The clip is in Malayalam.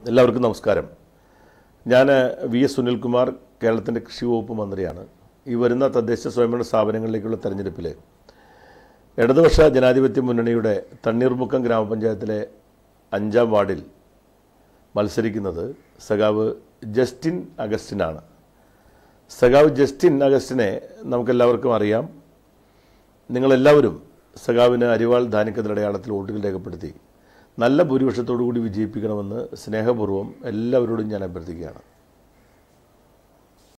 എല്ലാവർക്കും നമസ്കാരം ഞാൻ വി എസ് സുനിൽകുമാർ കേരളത്തിൻ്റെ കൃഷി വകുപ്പ് മന്ത്രിയാണ് ഈ വരുന്ന തദ്ദേശ സ്വയംഭരണ സ്ഥാപനങ്ങളിലേക്കുള്ള തെരഞ്ഞെടുപ്പിൽ ഇടതുപക്ഷ ജനാധിപത്യ മുന്നണിയുടെ തണ്ണീർമുക്കം ഗ്രാമപഞ്ചായത്തിലെ അഞ്ചാം വാർഡിൽ മത്സരിക്കുന്നത് സഖാവ് ജസ്റ്റിൻ അഗസ്റ്റിനാണ് സഖാവ് ജസ്റ്റിൻ അഗസ്റ്റിനെ നമുക്കെല്ലാവർക്കും അറിയാം നിങ്ങളെല്ലാവരും സഖാവിന് അരിവാൾ ധാന്യക്കതിൽ അടയാളത്തിൽ വോട്ടുകൾ രേഖപ്പെടുത്തി നല്ല ഭൂരിപക്ഷത്തോടു കൂടി വിജയിപ്പിക്കണമെന്ന് സ്നേഹപൂർവ്വം എല്ലാവരോടും ഞാൻ അഭ്യർത്ഥിക്കുകയാണ്